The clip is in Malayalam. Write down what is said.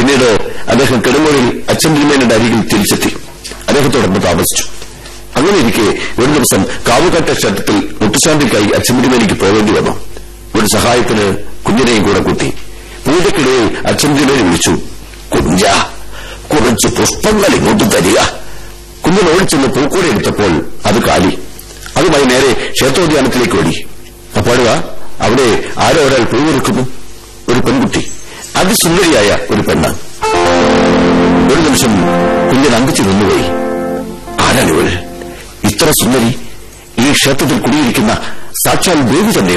പിന്നീട് അദ്ദേഹം കിടങ്ങൂരിൽ അച്ഛൻ തിരുമേനയുടെ അരികിൽ തിരിച്ചെത്തി അദ്ദേഹത്തോടൊപ്പം താമസിച്ചു അങ്ങനെ ഇരിക്കെ ഒരു ദിവസം കാവുകാട്ട ക്ഷേത്രത്തിൽ മുട്ടുശാന്തിക്കായി അച്ഛൻ തിരുമേനിക്ക് പോകേണ്ടി വന്നു ഒരു സഹായത്തിന് കുഞ്ഞിനെയും കൂടെ കൂട്ടി പൂജക്കിടയിൽ അച്ഛൻ തിരുമേനി വിളിച്ചു കുഞ്ഞ കുറച്ച് പുഷ്പങ്ങൾ ഇങ്ങോട്ട് തരിക കുഞ്ഞൻ ഓടിച്ചെന്ന് പൂക്കൂടെ എടുത്തപ്പോൾ അത് കാലി അതുമായി നേരെ ക്ഷേത്രോദ്യാനത്തിലേക്ക് ഓടി അപ്പോഴുക അവിടെ ആരോ ഒരാൾ പൂവിറുക്കുന്നു ഒരു പെൺകുട്ടി അതിസുന്ദരിയായ ഒരു പെണ്ണ് ഒരു നിമിഷം കുഞ്ഞൻ അങ്കിച്ചു നിന്നുപോയി ആരാണിവൾ ഇത്ര സുന്ദരി ഈ ക്ഷേത്രത്തിൽ കുടിയിരിക്കുന്ന സാക്ഷാൽ ദേവി തന്നെയോ